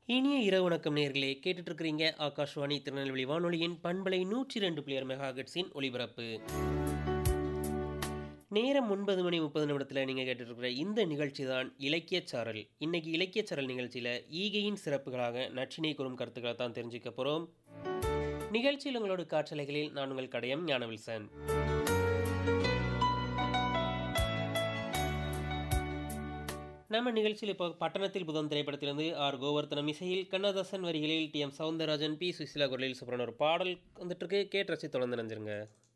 இனிய இரவு வணக்கம் நேர்களே கேட்டுட்டு இருக்கிறீங்க ஆகாஷ்வாணி திருநெல்வேலி வானொலியின் பண்பலை நூற்றி ரெண்டு புள்ளியர் மெகாஹெட்ஸின் ஒளிபரப்பு நேரம் ஒன்பது மணி முப்பது நிமிடத்தில் நீங்கள் கேட்டுருக்கிற இந்த நிகழ்ச்சி தான் இலக்கியச் சாரல் இன்னைக்கு இலக்கியச் சாரல் நிகழ்ச்சியில் ஈகையின் சிறப்புகளாக நச்சினை கூறும் கருத்துக்களை தான் தெரிஞ்சுக்க போகிறோம் நிகழ்ச்சியில் உங்களோட காற்றலைகளில் நான் உங்கள் கடையம் ஞானவில்சன் நம்ம நிகழ்ச்சியில் இப்போ பட்டணத்தில் புதன் திரைப்படத்திலிருந்து ஆர் கோவர்த்தனம் இசையில் கண்ணதாசன் வரிகளில் T M Soundararajan P Susheela குரலில் சுப்ரன் ஒரு பாடல் வந்துட்டு இருக்கு கேட்டு ரசி தொடர்ந்து நினைஞ்சிருங்க